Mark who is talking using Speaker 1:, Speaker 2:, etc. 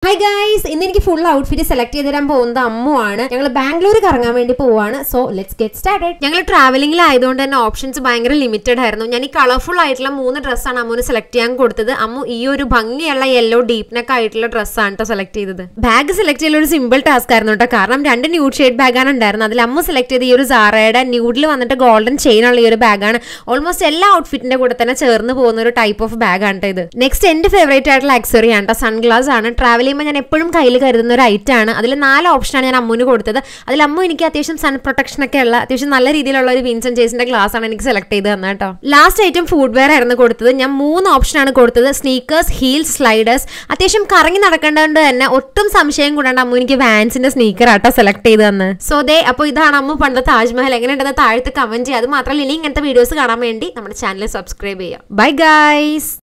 Speaker 1: hi guys ഇന്ന് എനിക്ക് full outfit select ചെയ്ത് തരാൻ പോകുന്നത് അമ്മു ആണ് ഞങ്ങൾ ബാംഗ്ലൂർ കറങ്ങാൻ വേണ്ടി പോവാണ് സോ ലെറ്റ്സ് ഗെറ്റ് സ്റ്റാർട്ടഡ് ഞങ്ങൾ ട്രാവലിംഗിലായതുകൊണ്ട് തന്നെ ഓപ്ഷൻസ് ഭയങ്കര ലിമിറ്റഡ് ആയിരുന്നു ഞാൻ ഈ കളർഫുൾ ആയിട്ടുള്ള മൂന്ന് ഡ്രസ്സാണ് അമ്മുവിന് സെലക്ട് ചെയ്യാൻ കൊടുത്തത് അമ്മു ഈ ഒരു ഭംഗിയുള്ള യെല്ലോ ഡീപ് നെക്ക് ആയിട്ടുള്ള ഡ്രസ്സാണ് കേട്ടോ സെലക്ട് ചെയ്തത് ബാഗ് സെലക്ട് ചെയ്യൽ ഒരു സിമ്പിൾ ടാസ്ക് ആയിരുന്നു കേട്ടോ കാരണം രണ്ട് ന്യൂഡ് ഷെയ്ഡ് ബാഗാണ് ഉണ്ടായിരുന്നത് അതിൽ അമ്മു സെലക്ട് ചെയ്ത ഈ ഒരു സാറയുടെ ന്യൂഡിൽ വന്നിട്ട് ഗോൾഡൻ ചെയിൻ ഉള്ള ഈ ഒരു ബാഗാണ് ഓൾമോസ്റ്റ് എല്ലാ ഔട്ട്ഫിറ്റിന്റെ കൂടെ തന്നെ ചേർന്ന് പോകുന്ന ഒരു ടൈപ്പ് ഓഫ് ബാഗ് ആണ് ട്ടോ ഇത് നെക്സ്റ്റ് എന്റെ ഫേവറേറ്റ് ആയിട്ടുള്ള ആക്സറി ആണ് സൺഗ്ലാസ് ആണ് ട്രാവൽ ചെയ്യുമ്പോൾ ഞാൻ എപ്പോഴും കയ്യിൽ കരുതുന്ന ഒരു ഐറ്റം ആണ് അതിൽ നാല് ഓപ്ഷനാണ് ഞാൻ അമ്മുവിന് കൊടുത്തത് അതിൽ അമ്മു എനിക്ക് അത്യാവശ്യം സൺ പ്രൊട്ടക്ഷൻ ഒക്കെ ഉള്ള അത്യാവശ്യം നല്ല രീതിയിലുള്ള ഒരു വിൻസൻ ചേസിന്റെ ഗ്ലാസ് ആണ് എനിക്ക് സെലക്ട് ചെയ്ത് തന്നെ കേട്ടോ ലാസ്റ്റ് ഐറ്റം ഫുഡ് വെയർ ആയിരുന്നു കൊടുത്തത് ഞാൻ മൂന്ന് ഓപ്ഷനാണ് കൊടുത്തത് സ്നീക്കേഴ്സ് ഹീൽസ് സ്ലൈഡേഴ്സ് അത്യാവശ്യം കറങ്ങി നടക്കേണ്ടതുകൊണ്ട് തന്നെ ഒട്ടും സംശയം കൂടാണ്ട് അമ്മു എനിക്ക് വാൻസിന്റെ സ്നീക്കർ ആട്ടോ സെലക്ട് ചെയ്ത് തന്നെ സോ ദേ അപ്പോൾ ഇതാണ് അമ്മു പണ്ടത്തെ താജ്മഹൽ എങ്ങനെയുണ്ടെന്ന് താഴത്ത് കമന്റ് ചെയ്യുക അത് മാത്രമല്ല ഇനി ഇങ്ങനത്തെ വീഡിയോസ് കാണാൻ വേണ്ടി നമ്മുടെ ചാനൽ സബ്സ്ക്രൈബ് ചെയ്യുക ബൈ ഗൈസ്